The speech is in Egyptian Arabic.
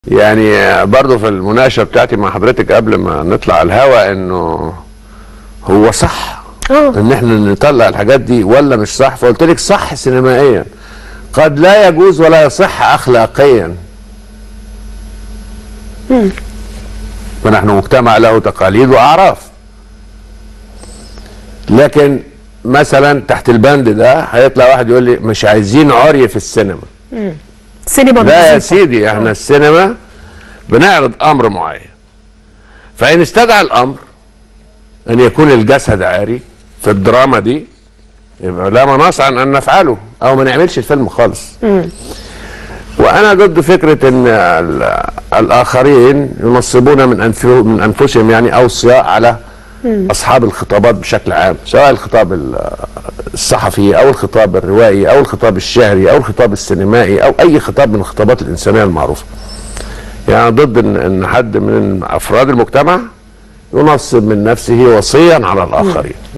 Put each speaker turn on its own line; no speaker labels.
يعني برضو في المناقشه بتاعتي مع حضرتك قبل ما نطلع الهوا انه هو صح
اه
ان احنا نطلع الحاجات دي ولا مش صح فقلت لك صح سينمائيا قد لا يجوز ولا يصح اخلاقيا فنحن مجتمع له تقاليد واعراف لكن مثلا تحت البند ده هيطلع واحد يقول لي مش عايزين عري في السينما
سينما
لا يا
نظيفة.
سيدي احنا السينما بنعرض امر معين فان استدعى الامر ان يكون الجسد عاري في الدراما دي يبقى لا مناص عن ان نفعله او ما نعملش الفيلم خالص وانا ضد فكره ان ال- الاخرين ينصبون من أنف- من انفسهم يعني اوصياء على اصحاب الخطابات بشكل عام سواء الخطاب ال- الصحفي او الخطاب الروائي او الخطاب الشعري او الخطاب السينمائي او اي خطاب من الخطابات الانسانيه المعروفه يعني ضد ان ان حد من افراد المجتمع ينصب من نفسه وصيا على الاخرين